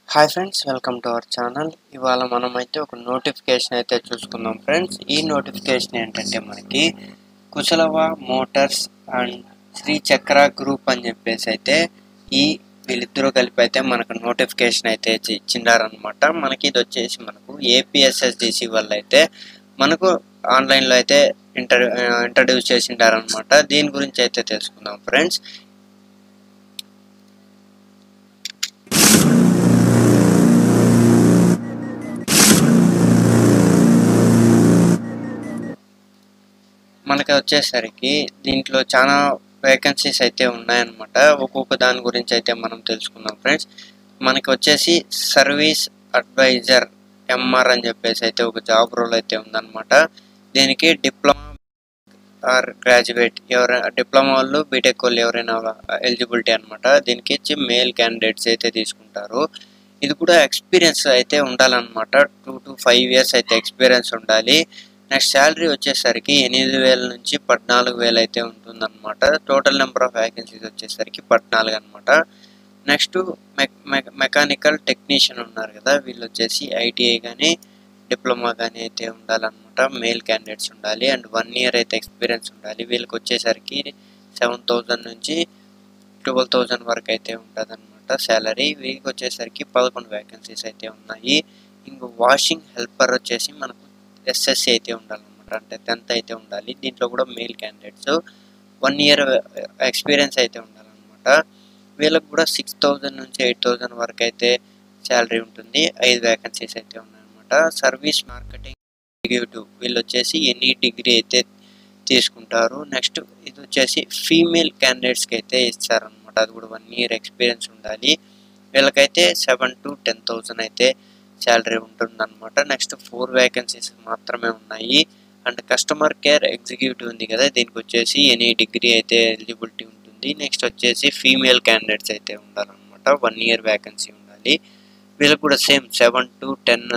hi friends welcome to our channel ఇవాళ మనం అయితే ఒక నోటిఫికేషన్ అయితే చూసుకుందాం ఫ్రెండ్స్ ఈ నోటిఫికేషన్ ఏంటంటే మనకి కుశలవ మోటార్స్ అండ్ శ్రీ చక్ర గ్రూప్ అని చెప్పేసి అయితే ఈ వీళ్ళిద్దరూ కలిపి అయితే మనకు నోటిఫికేషన్ అయితే ఇచ్చి- ఇచ్చిండారనమాట మనకి ఇది వచ్చేసి మనకు ఏపీఎస్ఎస్డిసి వల్ల అయితే మనకు ఆన్లైన్లో అయితే ఇంటర్ ఇంట్రడ్యూస్ చేసిండారనమాట దీని గురించి అయితే తెలుసుకుందాం ఫ్రెండ్స్ మనకి వచ్చేసరికి దీంట్లో చాలా వేకెన్సీస్ అయితే ఉన్నాయన్నమాట ఒక్కొక్క దాని గురించి అయితే మనం తెలుసుకుందాం ఫ్రెండ్స్ మనకి వచ్చేసి సర్వీస్ అడ్వైజర్ ఎంఆర్ అని చెప్పేసి అయితే ఒక జాబ్ రోల్ అయితే ఉందన్నమాట దీనికి డిప్లొమా ఆర్ గ్రాడ్యుయేట్ ఎవరైనా డిప్లొమా వాళ్ళు బీటెక్ వాళ్ళు ఎవరైనా ఎలిజిబిలిటీ అనమాట దీనికి వచ్చి మేల్ క్యాండిడేట్స్ అయితే తీసుకుంటారు ఇది కూడా ఎక్స్పీరియన్స్ అయితే ఉండాలన్నమాట టూ టు ఫైవ్ ఇయర్స్ అయితే ఎక్స్పీరియన్స్ ఉండాలి నెక్స్ట్ శాలరీ వచ్చేసరికి ఎనిమిది వేల నుంచి పద్నాలుగు వేలు అయితే ఉంటుందన్నమాట టోటల్ నెంబర్ ఆఫ్ వ్యాకెన్సీస్ వచ్చేసరికి పద్నాలుగు అనమాట నెక్స్ట్ మెకానికల్ టెక్నీషియన్ ఉన్నారు కదా వీళ్ళు వచ్చేసి ఐటీఐ కానీ డిప్లొమా కానీ అయితే ఉండాలన్నమాట మేల్ క్యాండిడేట్స్ ఉండాలి అండ్ వన్ ఇయర్ అయితే ఎక్స్పీరియన్స్ ఉండాలి వీళ్ళకి వచ్చేసరికి సెవెన్ థౌజండ్ నుంచి ట్వెల్వ్ థౌజండ్ వరకు అయితే ఉంటుంది అనమాట శాలరీ వీళ్ళకి వచ్చేసరికి పదకొండు వ్యాకెన్సీస్ అయితే ఉన్నాయి ఇంక వాషింగ్ హెల్పర్ వచ్చేసి మనకు ఎస్ఎస్సి అయితే ఉండాలన్నమాట అంటే టెన్త్ అయితే ఉండాలి దీంట్లో కూడా male candidates one year experience అయితే ఉండాలన్నమాట వీళ్ళకి కూడా సిక్స్ థౌజండ్ నుంచి ఎయిట్ థౌజండ్ వరకు అయితే శాలరీ ఉంటుంది ఐదు వ్యాకెన్సీస్ అయితే ఉన్నాయన్నమాట సర్వీస్ మార్కెటింగ్ ఎగ్జిక్యూటివ్ వీళ్ళు వచ్చేసి ఎనీ డిగ్రీ అయితే తీసుకుంటారు నెక్స్ట్ ఇది వచ్చేసి ఫీమేల్ క్యాండిడేట్స్కి అయితే ఇస్తారనమాట అది కూడా వన్ ఇయర్ ఎక్స్పీరియన్స్ ఉండాలి వీళ్ళకైతే సెవెన్ టు టెన్ థౌజండ్ అయితే శాలరీ ఉంటుందన్నమాట నెక్స్ట్ ఫోర్ వేకెన్సీస్ మాత్రమే ఉన్నాయి అండ్ కస్టమర్ కేర్ ఎగ్జిక్యూటివ్ ఉంది కదా దీనికి వచ్చేసి ఎనీ డిగ్రీ అయితే ఎలిజిబిలిటీ ఉంటుంది నెక్స్ట్ వచ్చేసి ఫీమేల్ క్యాండిడేట్స్ అయితే ఉండాలన్నమాట వన్ ఇయర్ వేకెన్సీ ఉండాలి వీళ్ళకి కూడా same seven to ten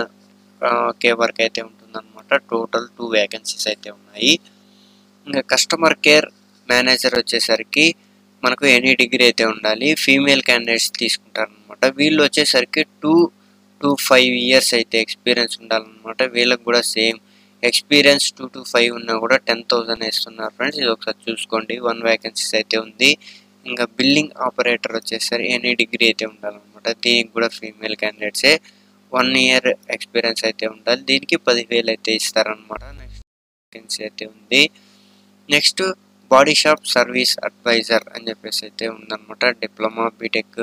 K వరకు అయితే ఉంటుందన్నమాట టోటల్ టూ వేకెన్సీస్ అయితే ఉన్నాయి ఇంకా కస్టమర్ కేర్ మేనేజర్ వచ్చేసరికి మనకు ఎనీ డిగ్రీ అయితే ఉండాలి ఫీమేల్ క్యాండిడేట్స్ తీసుకుంటారనమాట వీళ్ళు వచ్చేసరికి టూ టు ఫైవ్ ఇయర్స్ అయితే ఎక్స్పీరియన్స్ ఉండాలన్నమాట వీళ్ళకి కూడా same experience two to five ఉన్నా కూడా టెన్ థౌసండ్ ఇస్తున్నారు ఫ్రెండ్స్ ఇది ఒకసారి చూసుకోండి వన్ వేకెన్సీస్ అయితే ఉంది ఇంకా బిల్లింగ్ ఆపరేటర్ వచ్చేసరికి ఎనీ డిగ్రీ అయితే ఉండాలన్నమాట దీనికి కూడా ఫీమేల్ క్యాండిడేట్సే వన్ ఇయర్ ఎక్స్పీరియన్స్ అయితే ఉండాలి దీనికి పదివేలు అయితే ఇస్తారనమాట నెక్స్ట్ వేకెన్సీ అయితే ఉంది next body shop service advisor అని చెప్పేసి అయితే ఉందన్నమాట డిప్లొమా బీటెక్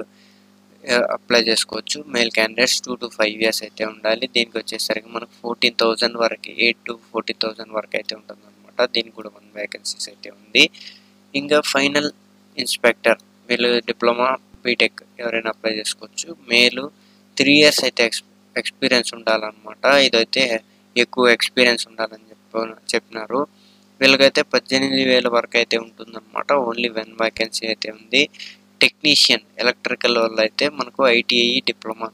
అప్లై చేసుకోవచ్చు male candidates two to five years అయితే ఉండాలి దీనికి వచ్చేసరికి మనకు ఫోర్టీన్ థౌజండ్ వరకు ఎయిట్ టు ఫోర్టీన్ థౌజండ్ వరకు అయితే ఉంటుంది అనమాట దీనికి కూడా వన్ వేకెన్సీస్ అయితే ఉంది ఇంకా ఫైనల్ ఇన్స్పెక్టర్ వీళ్ళు డిప్లొమా బీటెక్ ఎవరైనా అప్లై చేసుకోవచ్చు మేలు త్రీ ఇయర్స్ అయితే ఎక్స్ ఎక్స్పీరియన్స్ ఉండాలన్నమాట ఇదైతే ఎక్కువ ఎక్స్పీరియన్స్ ఉండాలని చెప్ప చెప్పినారు వీళ్ళకైతే పద్దెనిమిది వేల వరకు అయితే ఉంటుందన్నమాట ఓన్లీ వన్ వేకెన్సీ అయితే ఉంది టెక్నీషియన్ ఎలక్ట్రికల్ వాళ్ళు అయితే మనకు ITI diploma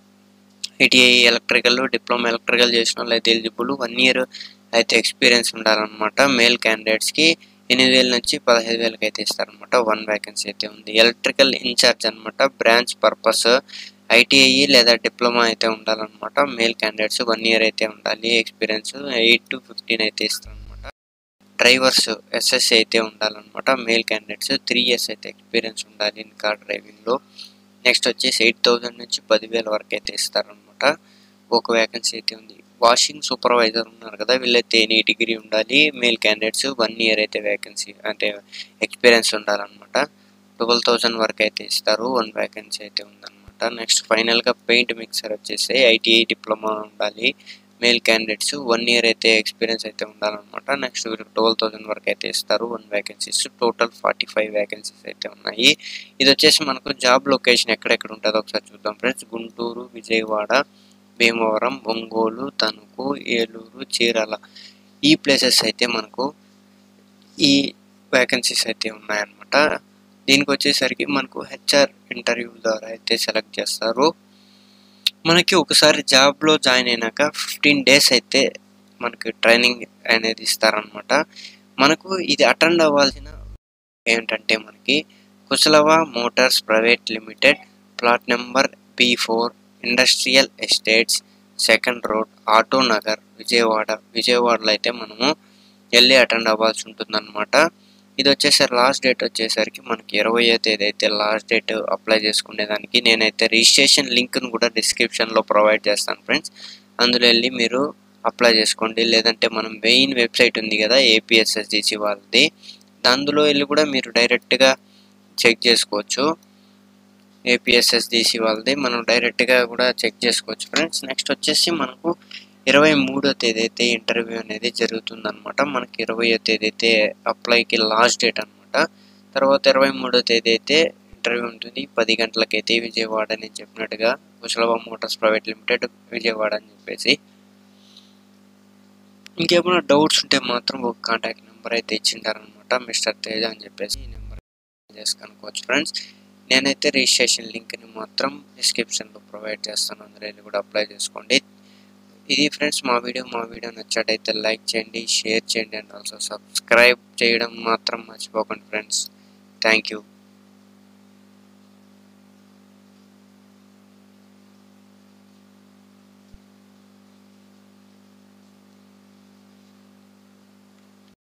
ITI electrical diploma electrical చేసిన వాళ్ళు అయితే ఎలిజిబుల్ వన్ ఇయర్ అయితే ఎక్స్పీరియన్స్ ఉండాలన్నమాట మేల్ క్యాండిడేట్స్కి ఎనిమిది వేల నుంచి పదహైదు వేలకి అయితే ఇస్తారనమాట వన్ వేకెన్సీ అయితే ఉంది ఎలక్ట్రికల్ ఇన్ఛార్జ్ అనమాట బ్రాంచ్ పర్పస్ ఐటీఐ లేదా డిప్లొమా అయితే ఉండాలన్నమాట మేల్ క్యాండిడేట్స్ వన్ ఇయర్ అయితే ఉండాలి ఎక్స్పీరియన్స్ ఎయిట్ టు ఫిఫ్టీన్ అయితే ఇస్తారనమాట డ్రైవర్స్ ఎస్ఎస్సి అయితే ఉండాలన్నమాట మేల్ క్యాండిడేట్స్ త్రీ ఇయర్స్ అయితే ఎక్స్పీరియన్స్ ఉండాలి ఇన్ కార్ డ్రైవింగ్లో నెక్స్ట్ వచ్చేసి ఎయిట్ థౌజండ్ నుంచి పదివేల వరకు అయితే ఇస్తారనమాట ఒక వేకెన్సీ అయితే ఉంది వాషింగ్ సూపర్వైజర్ ఉన్నారు కదా వీళ్ళైతే ఎనీ డిగ్రీ ఉండాలి మేల్ క్యాండిడేట్స్ వన్ ఇయర్ అయితే వేకెన్సీ అంటే ఎక్స్పీరియన్స్ ఉండాలన్నమాట ట్వెల్వ్ థౌజండ్ వరకు అయితే ఇస్తారు వన్ వేకెన్సీ అయితే ఉందన్నమాట నెక్స్ట్ ఫైనల్గా పెయింట్ మిక్సర్ వచ్చేసి ఐటీఐ డిప్లొమా ఉండాలి మేల్ క్యాండిడేట్స్ వన్ ఇయర్ అయితే ఎక్స్పీరియన్స్ అయితే ఉండాలన్నమాట నెక్స్ట్ వీళ్ళకి ట్వెల్వ్ థౌసండ్ వరకు అయితే ఇస్తారు one vacancies total forty five vacancies అయితే ఉన్నాయి ఇది వచ్చేసి మనకు జాబ్ లొకేషన్ ఎక్కడెక్కడ ఉంటుందో ఒకసారి చూద్దాం ఫ్రెండ్స్ గుంటూరు విజయవాడ భీమవరం ఒంగోలు తణుకు ఏలూరు చీరాల ఈ ప్లేసెస్ అయితే మనకు ఈ వేకెన్సీస్ అయితే ఉన్నాయన్నమాట దీనికి వచ్చేసరికి మనకు హెచ్ఆర్ ఇంటర్వ్యూ ద్వారా అయితే సెలెక్ట్ చేస్తారు మనకి ఒకసారి జాబ్లో జాయిన్ అయినాక ఫిఫ్టీన్ డేస్ అయితే మనకి ట్రైనింగ్ అనేది ఇస్తారనమాట మనకు ఇది అటెండ్ అవ్వాల్సిన ఏంటంటే మనకి Kushalava motors private limited plot number B four industrial estates second road auto Nagar Vijayawada విజయవాడలో అయితే మనము వెళ్ళి అటెండ్ అవ్వాల్సి ఉంటుందన్నమాట ఇది వచ్చేసరి లాస్ట్ డేట్ వచ్చేసరికి మనకి ఇరవయో తేదీ అయితే లాస్ట్ డేట్ అప్లై చేసుకునేదానికి నేనైతే రిజిస్ట్రేషన్ లింక్ను కూడా డిస్క్రిప్షన్లో ప్రొవైడ్ చేస్తాను ఫ్రెండ్స్ అందులో వెళ్ళి మీరు అప్లై చేసుకోండి లేదంటే మనం మెయిన్ వెబ్సైట్ ఉంది కదా ఏపీఎస్ఎస్డిసి వాళ్ళది అందులో వెళ్ళి కూడా మీరు డైరెక్ట్గా చెక్ చేసుకోవచ్చు ఏపీఎస్ఎస్డిసి వాళ్ళది మనం డైరెక్ట్గా కూడా చెక్ చేసుకోవచ్చు ఫ్రెండ్స్ నెక్స్ట్ వచ్చేసి మనకు ఇరవై మూడో తేదీ అయితే ఇంటర్వ్యూ అనేది జరుగుతుందన్నమాట మనకి ఇరవయో తేదీ అయితే అప్లైకి లాస్ట్ డేట్ అనమాట తర్వాత ఇరవై మూడో తేదీ అయితే ఇంటర్వ్యూ ఉంటుంది పది గంటలకైతే విజయవాడ అని చెప్పినట్టుగా Kushalava motors private limited Vijayawada అని చెప్పేసి ఇంకేమైనా డౌట్స్ ఉంటే మాత్రం ఒక కాంటాక్ట్ నెంబర్ అయితే ఇచ్చింటారనమాట మిస్టర్ తేజ అని చెప్పేసి ఈ నెంబర్ చేసి కనుక్కోవచ్చు ఫ్రెండ్స్ నేనైతే రిజిస్ట్రేషన్ లింక్ని మాత్రం డిస్క్రిప్షన్లో ప్రొవైడ్ చేస్తాను అందులో వెళ్ళి కూడా అప్లై చేసుకోండి ఇది ఫ్రెండ్స్ మా వీడియో మా వీడియో నచ్చటైతే లైక్ చేయండి షేర్ చేయండి అండ్ ఆల్సో సబ్స్క్రైబ్ చేయడం మాత్రం మర్చిపోకండి ఫ్రెండ్స్ థ్యాంక్ యూ